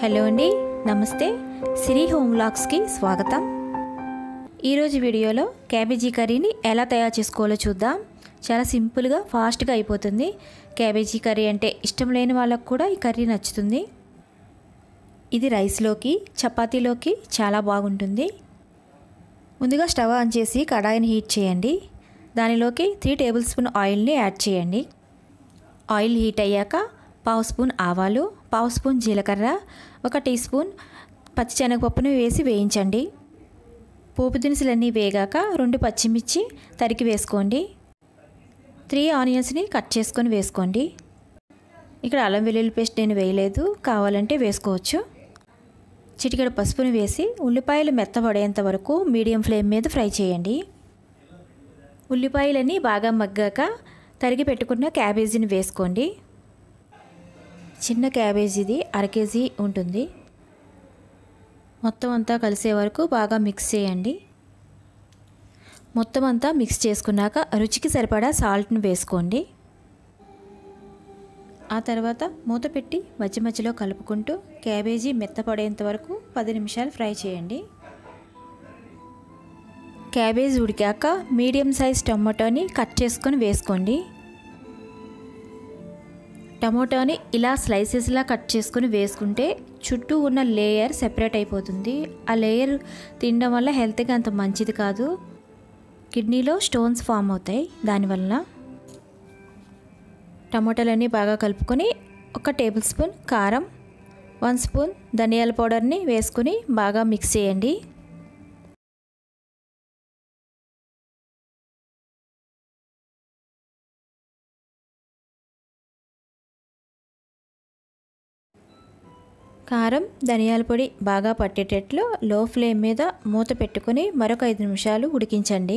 hello అండి నమస్తే సిరి home వ్లాగ్స్కి స్వాగతం ఈరోజు వీడియోలో క్యాబేజీ కర్రీని ఎలా తయారు చేసుకోవాలో చూద్దాం చాలా సింపుల్గా ఫాస్ట్గా అయిపోతుంది క్యాబేజీ కర్రీ అంటే ఇష్టం లేని వాళ్ళకు కూడా ఈ కర్రీ నచ్చుతుంది ఇది రైస్లోకి చపాతీలోకి చాలా బాగుంటుంది ముందుగా స్టవ్ ఆన్ చేసి కడాయిని హీట్ చేయండి దానిలోకి త్రీ టేబుల్ స్పూన్ ఆయిల్ని యాడ్ చేయండి ఆయిల్ హీట్ అయ్యాక పావు స్పూన్ ఆవాలు పావు స్పూన్ జీలకర్ర ఒక టీ స్పూన్ పచ్చిశనగపప్పును వేసి వేయించండి పోపు దినుసులన్నీ వేగాక రెండు పచ్చిమిర్చి తరిగి వేసుకోండి త్రీ ఆనియన్స్ని కట్ చేసుకొని వేసుకోండి ఇక్కడ అల్లం వెల్లుల్లి పేస్ట్ నేను వేయలేదు కావాలంటే వేసుకోవచ్చు చిటికెడు పసుపుని వేసి ఉల్లిపాయలు మెత్తబడేంత వరకు మీడియం ఫ్లేమ్ మీద ఫ్రై చేయండి ఉల్లిపాయలన్నీ బాగా మగ్గాక తరిగి పెట్టుకున్న క్యాబేజీని వేసుకోండి చిన్న క్యాబేజీది అర కేజీ ఉంటుంది మొత్తం అంతా కలిసే వరకు బాగా మిక్స్ చేయండి మొత్తం అంతా మిక్స్ చేసుకున్నాక రుచికి సరిపడా సాల్ట్ని వేసుకోండి ఆ తర్వాత మూత పెట్టి మధ్య మధ్యలో కలుపుకుంటూ క్యాబేజీ మెత్తపడేంత వరకు పది నిమిషాలు ఫ్రై చేయండి క్యాబేజ్ ఉడికాక మీడియం సైజ్ టమాటోని కట్ చేసుకొని వేసుకోండి టమోటాని ఇలా స్లైసెస్లా కట్ చేసుకుని వేసుకుంటే చుట్టూ ఉన్న లేయర్ సెపరేట్ అయిపోతుంది ఆ లేయర్ తినడం వల్ల హెల్త్కి అంత మంచిది కాదు కిడ్నీలో స్టోన్స్ ఫామ్ అవుతాయి దానివల్ల టమోటాలన్నీ బాగా కలుపుకొని ఒక టేబుల్ స్పూన్ కారం వన్ స్పూన్ ధనియాల పౌడర్ని వేసుకొని బాగా మిక్స్ చేయండి కారం ధనియాల పొడి బాగా పట్టేటట్లు లో ఫ్లేమ్ మీద మూత పెట్టుకొని మరొక ఐదు నిమిషాలు ఉడికించండి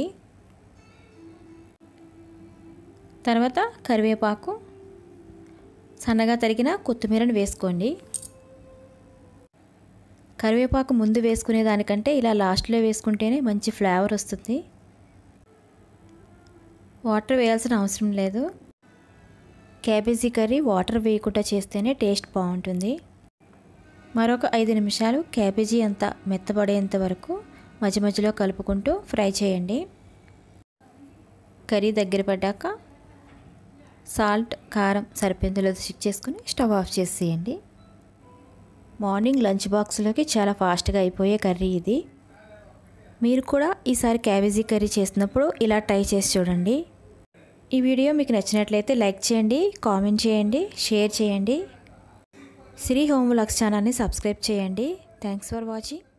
తర్వాత కరివేపాకు సన్నగా తరిగిన కొత్తిమీరను వేసుకోండి కరివేపాకు ముందు వేసుకునే దానికంటే ఇలా లాస్ట్లో వేసుకుంటేనే మంచి ఫ్లేవర్ వస్తుంది వాటర్ వేయాల్సిన అవసరం లేదు క్యాబేజీ కర్రీ వాటర్ వేయకుండా చేస్తేనే టేస్ట్ బాగుంటుంది మరొక ఐదు నిమిషాలు క్యాబేజీ అంతా మెత్తబడేంత వరకు మధ్య మధ్యలో కలుపుకుంటూ ఫ్రై చేయండి కర్రీ దగ్గర పడ్డాక సాల్ట్ కారం సరిపోయేంతలో చెక్ చేసుకుని స్టవ్ ఆఫ్ చేసేయండి మార్నింగ్ లంచ్ బాక్స్లోకి చాలా ఫాస్ట్గా అయిపోయే కర్రీ ఇది మీరు కూడా ఈసారి క్యాబేజీ కర్రీ చేసినప్పుడు ఇలా ట్రై చేసి చూడండి ఈ వీడియో మీకు నచ్చినట్లయితే లైక్ చేయండి కామెంట్ చేయండి షేర్ చేయండి శ్రీ హోమ్ వ్లాగ్స్ ఛానల్ని సబ్స్క్రైబ్ చేయండి థ్యాంక్స్ ఫర్ వాచింగ్